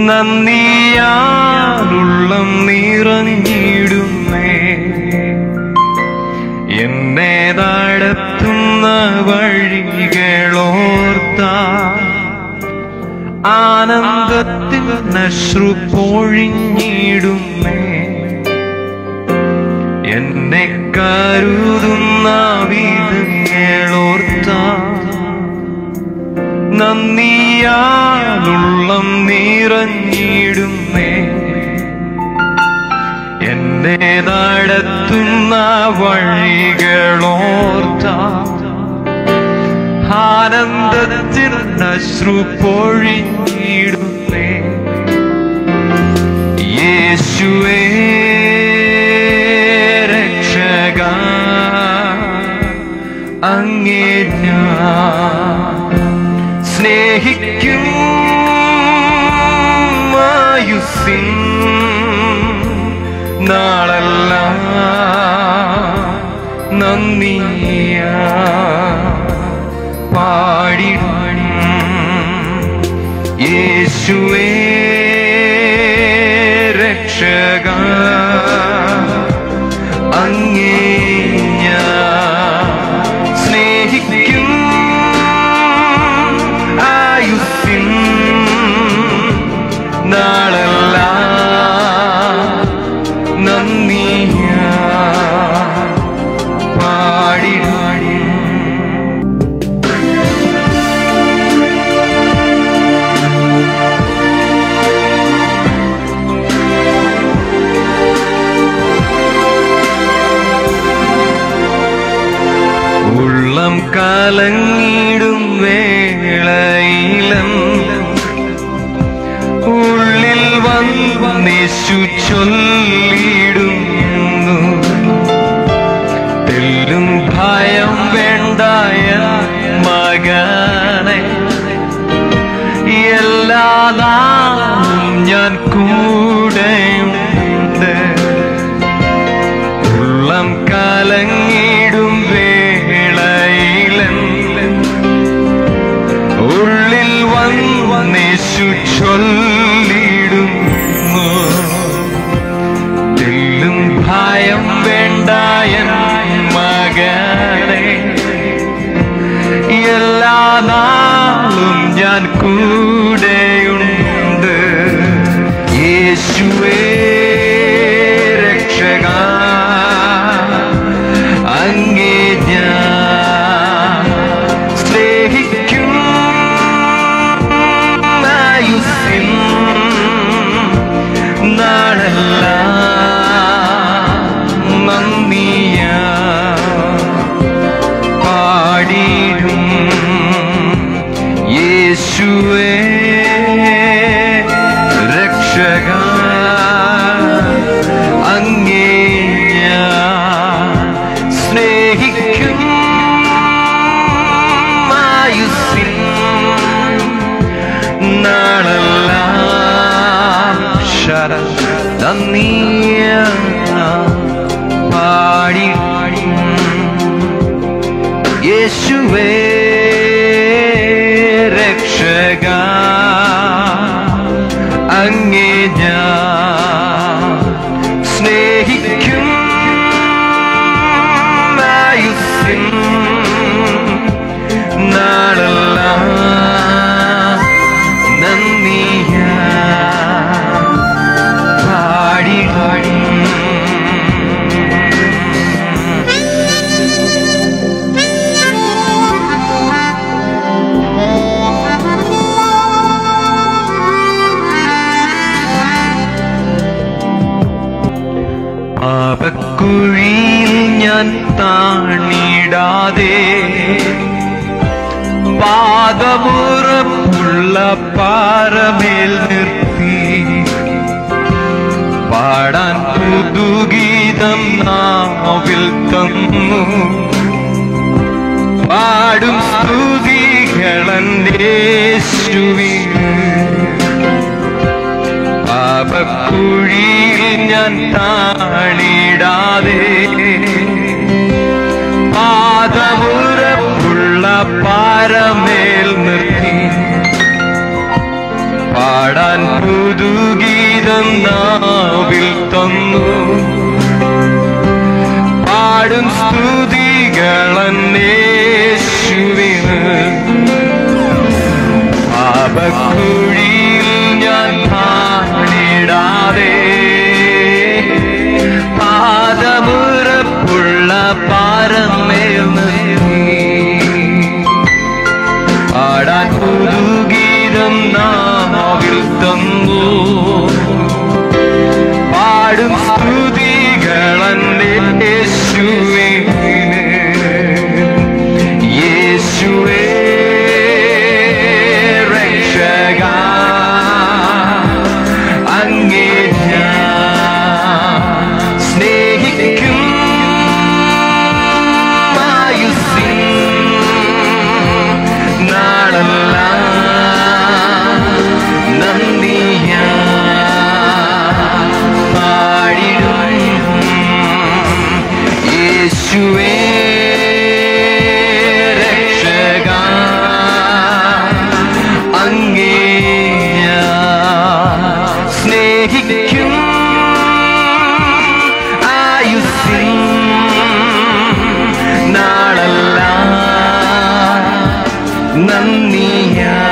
നന്ദിയാലുള്ളം നിറഞ്ഞിടുന്നേ എന്നെ നടത്തുന്ന വഴികളോർത്ത ആനന്ദത്തിൽ നശ്രു പൊഴിഞ്ഞിടുന്നേ എന്നെ കരുതുന്ന വിധങ്ങളോർത്ത നന്ദിയാലുള്ളം നിറഞ്ഞിടുന്നേ എന്നെ നടത്തുന്ന വഴികളോർത്ത ആനന്ദത്തിൽ അശ്രു പൊഴിഞ്ഞിടുന്നേ യേശുവേ രക്ഷക അങ്ങേ ഞാൻ സ്നേഹിക്കും ആയുസ്സിൻ നാളല്ല നന്ദിയ പാടിടും യേശുവേ രക്ഷക അങ്ങേ ഞാൻ സ്നേഹിക്കും ആയുസ്സിൻ നാളല്ല നന്ദിയ പാടിടാടി ഉള്ളം കലങ്ങിടും വേളയിലും ഉള്ളിൽ വന്നേശു ചൊല്ലിടുന്നു തെല്ലും ഭയം വേണ്ടായ മകനെ എല്ലാ നാളും ഞാൻ കൂടെയുണ്ട് ഉള്ളം കലങ്ങിടും വേളയിലും ഉള്ളിൽ വന്നേശു ചൊല്ലിടുന്നു തെല്ലും ഭയം വേണ്ടായ മകനെ എല്ലാ നാളും ഞാൻ കൂടെയുണ്ട് യേശുവേ രക്ഷക അങ്ങേ ഞാൻ സ്നേഹിക്കും ആയുസ്സിൻ നാളല്ല നന്ദിയ പാടിടും യേശുവേ രക്ഷക അങ്ങേ ഞാൻ സ്നേഹിക്കും ആയുസ്സിൻ നാളല്ല ശര നന്ദിയ പാടി യേശുവേ രക്ഷക അങ്ങേ ഞാൻ സ്നേഹിക്കും ആയുസ്സിൻ നാളല്ല നന്ദിയ പാടി പാടി പാപക്കുഴിയിൽ ഞാൻ താണിടാതെ പാദമുറപ്പുള്ള പാറമേൽ നിർത്തി പാടാൻ പുതുഗീതം നാവിൽ തന്നു പാടും സ്തുതികളേശുവിന് പാപക്കുഴിയിൽ ഞാൻ താണിടാതെ പാദമുറപ്പുള്ള പാറമേൽ നിർത്തി പാടാൻ പുതുഗീതം നാവിൽ തന്നു പാടും സ്തുതികളന്നേശുവിന് പാപക്കുഴിയിൽ ഞാൻ പാടിടാതെ പാദമുറപ്പുള്ള പാരമേൽ നിർത്തി പാടാൻ പുതുഗീതം നാവിൽ തന്നു പാടും സ്തുതികളന്നെ യേശുവിന് യേശുവേ രക്ഷക അങ്ങേ ഞാൻ സ്നേഹിക്കും ആയുസ്സിൻ നാളല്ല നന്ദിയ പാടിടും യേശുവേ രക്ഷക അങ്ങേ ഞാൻ സ്നേഹിക്കും ആയുസ്സിൻ നാളല്ല നന്ദിയാ